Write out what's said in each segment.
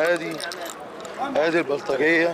ادي ادي البلطجيه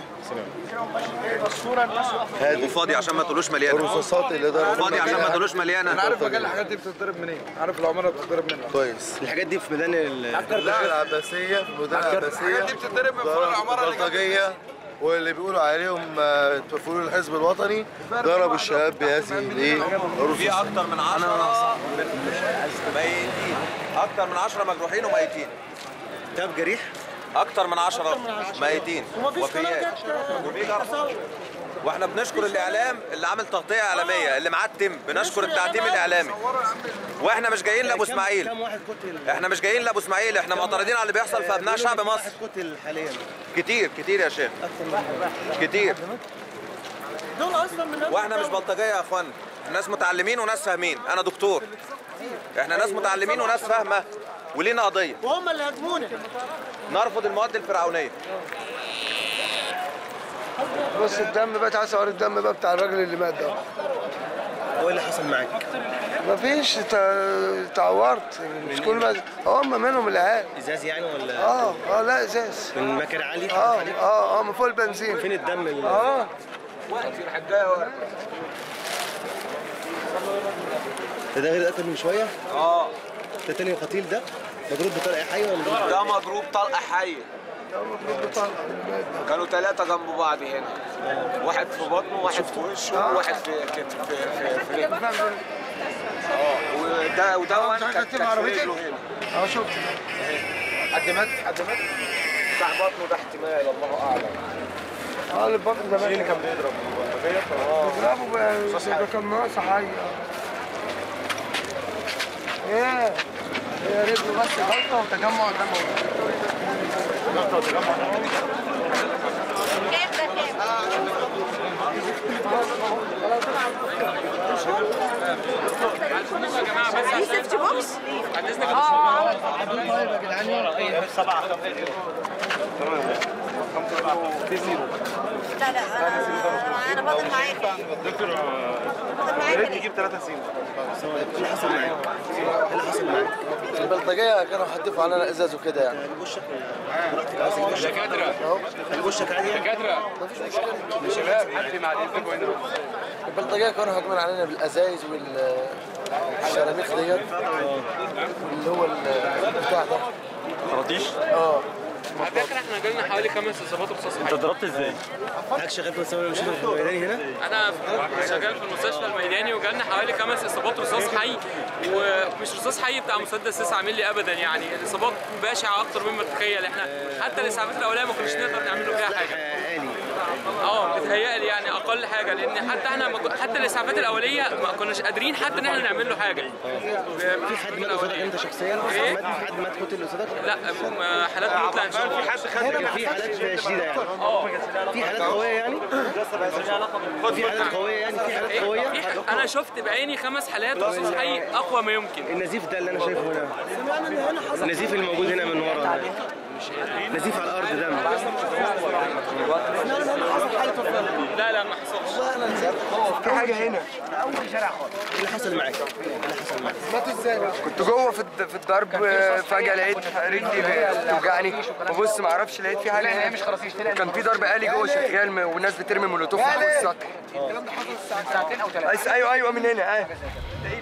ادي وفاضي عشان ما تقولوش مليانه الرصاصات اللي ضربوا فاضي عشان ما تقولوش انا مليانه عارف مكان الحاجات دي بتتضرب منين عارف العماره بتتضرب منين كويس الحاجات دي في ميدان ال لا العباسيه في المدن العباسيه الحاجات دي بتتضرب من فوق العماره اللي جنب البلطجيه واللي بيقولوا عليهم آه، تفولوا الحزب الوطني ضربوا الشباب بهذه الايه في اكتر من 10 ميتين اكتر من 10 مجروحين وميتين كام جريح اكتر من 10 ميتين وفيات وفي جرحى واحنا بنشكر الاعلام اللي عامل تغطيه اعلاميه اللي معاه التيم بنشكر التعتيم الاعلامي واحنا مش جايين لابو اسماعيل كام واحد قتل احنا مش جايين لابو اسماعيل احنا معترضين على اللي بيحصل في ابناء شعب كام مصر واحد قتل حاليا كتير كتير يا شيخ كتير واحنا مش بلطجيه يا اخوانا ناس متعلمين وناس فاهمين انا دكتور احنا ناس متعلمين وناس فاهمه ولينا قضيه وهم اللي هاجمونا نرفض المواد الفرعونيه بص الدم بقى تعال صور الدم بقى بتاع الراجل اللي مات ده هو اللي حصل معاك مفيش تا- تعورت مش كل ما هم منهم العيال ازاز يعني ولا اه اه لا ازاز من مكان عالي اه اه اه من فوق البنزين فين الدم اللي اه ده ده غير قتل من شويه اه ده تاني قتيل ده مضروب بطريقه حيه ولا مضروب ده مضروب طلقه حيه كانوا ثلاثة جنب بعض هنا واحد في بطنه واحد في وشه وواحد في كتف في في في رجله اه وده وده وانا كانت كانت في رجله هنا اه شفت حد مات حد مات بتاع بطنه ده احتمال الله اعلم اه البطن ده اللي كان بيضرب بيضربوا بقى ده كان ناقص حي ايه يا ريت بس غلطه وتجمع دموي كام ده كام؟ دي سيفتي بوكس؟ اه لا لا انا انا فاضل معايا كام؟ فاضل معايا كام؟ اللي حصل معاك ايه اللي حصل معاك البلطجيه كانوا حدفوا علينا ازاز وكده يعني وشك وشك عادي يعني البلطجيه كانوا هاجمين علينا بالازايز والشراميخ ديت اللي هو البتاع ده خراطيش اه على فكره احنا جالنا حوالي خمس اصابات رصاص حي ضربت ازاي حضرتك شغال في مستشفى المشير في الميداني هنا انا شغال في المستشفى الميداني وجالنا حوالي خمس اصابات رصاص حي ومش رصاص حي بتاع مسدس 9 مللي ابدا يعني الاصابات بشعه اكتر مما تتخيل احنا حتى الاسعافات الاوليه ما كناش نقدر نعمل له فيها حاجه آلي اه بتهيألي يعني اقل حاجه لان حتى احنا ما ك- حتى الاسعافات الاوليه ما كناش قادرين حتى ان احنا نعمل له حاجه في حد مات قصادك انت شخصيا إيه؟ مات في حد مات قتل قصادك لا م- حالات موت لا ان شاء الله في حالات شديده يعني في حالات قويه يعني في حالات قويه يعني في حالات إيه؟ قويه في ح- انا شفت بعيني خمس حالات رصاص حي اقوى ما يمكن النزيف ده اللي انا شايفه هنا النزيف اللي موجود هنا من ورا ده. نزيف على الارض دم لا لا ما حصلش في حاجه هنا ايه اللي حصل معاك؟ ايه اللي حصل معاك؟ ماتوا ازاي بقى؟ كنت جوه في الد- في الضرب فجأة لقيت رجلي بتوجعني ببص ما اعرفش لقيت في حاجة هنا. كان في ضرب آلي جوه شغال م- والناس بترمي مولوتوف فوق السطح الكلام ده حصل الساعتين او ثلاثة ايوه ايوه من هنا ايوه